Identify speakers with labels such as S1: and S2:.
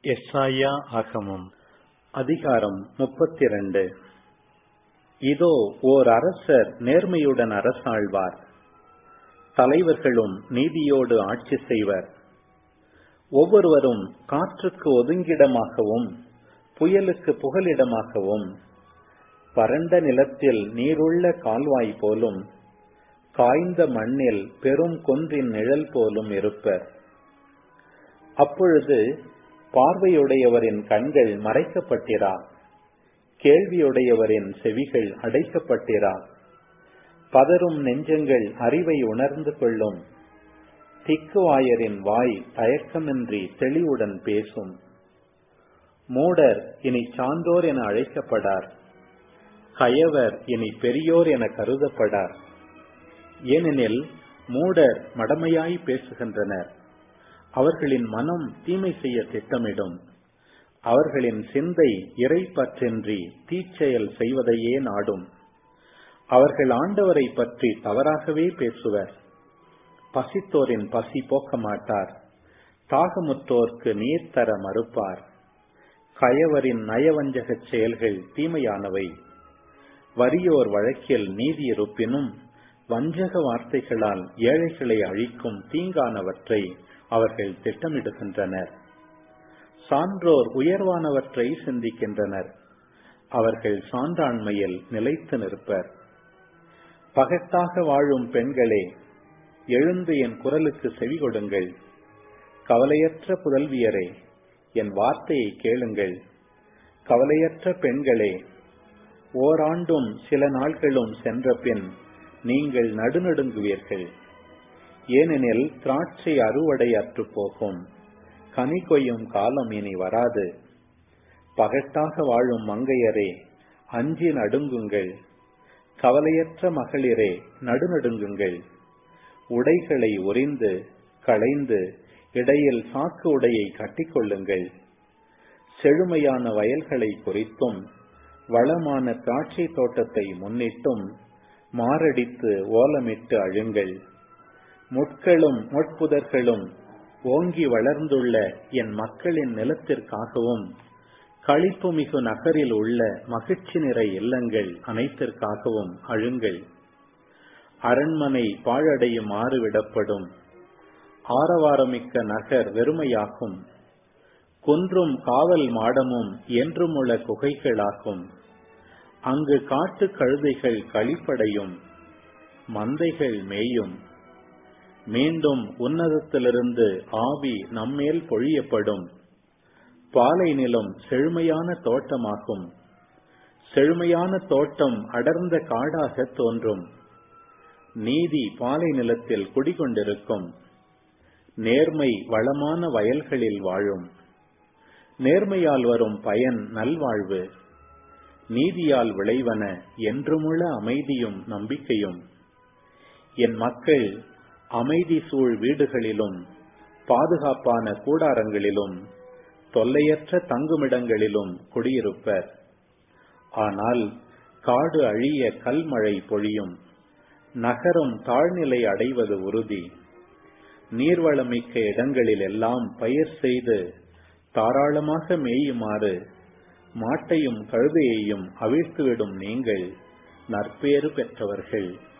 S1: எஸ்ஐயா ஆகமம் அதிகாரம் முப்பத்திரண்டு இதோ ஓர் அரசர் நேர்மையுடன் அரசாழ்வார் தலைவர்களும் நீதியோடு ஆட்சி செய்வர் ஒவ்வொருவரும் காற்றுக்கு ஒதுங்கிடமாகவும் புயலுக்கு புகலிடமாகவும் வறண்ட நிலத்தில் நீருள்ள கால்வாய் போலும் காய்ந்த மண்ணில் பெரும் குன்றின் நிழல் போலும் இருப்பர் அப்பொழுது பார்வையுடையவரின் கண்கள் மறைக்கப்பட்டிரா கேள்வியுடையவரின் செவிகள் அடைக்கப்பட்டிரா பதறும் நெஞ்சங்கள் அறிவை உணர்ந்து கொள்ளும் திக்குவாயரின் வாய் தயக்கமின்றி தெளிவுடன் பேசும் மூடர் இனி சான்றோர் என அழைக்கப்படார் கயவர் இனி பெரியோர் என கருதப்படார் ஏனெனில் மூடர் மடமையாய் பேசுகின்றனர் அவர்களின் மனம் தீமை செய்ய திட்டமிடும் அவர்களின் சிந்தை இறைப்பற்றின்றி தீச்செயல் செய்வதையே நாடும் அவர்கள் ஆண்டவரை பற்றி தவறாகவே பேசுவர் பசித்தோரின் பசி போக்க மாட்டார் தாகமுற்றோர்க்கு நீர் தர மறுப்பார் கயவரின் நயவஞ்சகச் செயல்கள் தீமையானவை வறியோர் வழக்கில் நீதி இருப்பினும் வஞ்சக வார்த்தைகளால் ஏழைகளை அழிக்கும் தீங்கானவற்றை அவர்கள் திட்டமிடுகின்றனர் சான்றோர் உயர்வானவற்றை சிந்திக்கின்றனர் அவர்கள் சான்றாண்மையில் நிலைத்து நிற்பர் பகட்டாக வாழும் பெண்களே எழுந்து என் குரலுக்கு செவி கொடுங்கள் கவலையற்ற புதல்வியரே என் வார்த்தையை கேளுங்கள் கவலையற்ற பெண்களே ஓராண்டும் சில நாட்களும் சென்ற பின் நீங்கள் நடுநடுங்குவீர்கள் ஏனெனில் திராட்சை அறுவடை அற்று போகும் கனி கொய்யும் காலம் இனி வராது பகட்டாக வாழும் மங்கையரே அஞ்சி நடுங்குங்கள் கவலையற்ற மகளிரே நடுநடுங்குங்கள் உடைகளை உறிந்து களைந்து இடையில் சாக்கு உடையை கட்டிக்கொள்ளுங்கள் செழுமையான வயல்களை குறித்தும் வளமான திராட்சை தோட்டத்தை முன்னிட்டும் மாரடித்து ஓலமிட்டு அழுங்கள் முட்களும் முட்புதர்களும் ஓங்கி வளர்ந்துள்ள என் மக்களின் நிலத்திற்காகவும் களிப்புமிகு நகரில் உள்ள மகிழ்ச்சி நிறை இல்லங்கள் அனைத்திற்காகவும் அழுங்கள் அரண்மனை பாழடையும் ஆறு விடப்படும் ஆரவாரமிக்க நகர் வெறுமையாகும் குன்றும் காவல் மாடமும் என்றுமுள்ள குகைகளாகும் அங்கு காட்டு கழுதைகள் கழிப்படையும் மந்தைகள் மேயும் மீண்டும் உன்னதத்திலிருந்து ஆவி நம்மேல் பொழியப்படும் பாலை நிலம் செழுமையான தோட்டமாகும் செழுமையான தோட்டம் அடர்ந்த காடாக தோன்றும் நீதி பாலை நிலத்தில் குடிகொண்டிருக்கும் நேர்மை வளமான வயல்களில் வாழும் நேர்மையால் வரும் பயன் நல்வாழ்வு நீதியால் விளைவன என்றுமுள்ள அமைதியும் நம்பிக்கையும் என் மக்கள் அமைதி சூழ் வீடுகளிலும் பாதுகாப்பான கூடாரங்களிலும் தொல்லையற்ற தங்குமிடங்களிலும் குடியிருப்பர் ஆனால் காடு அழிய கல்மழை பொழியும் நகரம் தாழ்நிலை அடைவது உறுதி நீர்வளமிக்க இடங்களில் எல்லாம் பயிர் செய்து தாராளமாக மேயுமாறு மாட்டையும் கழுதையையும் அவிழ்த்துவிடும் நீங்கள் நற்பேறு பெற்றவர்கள்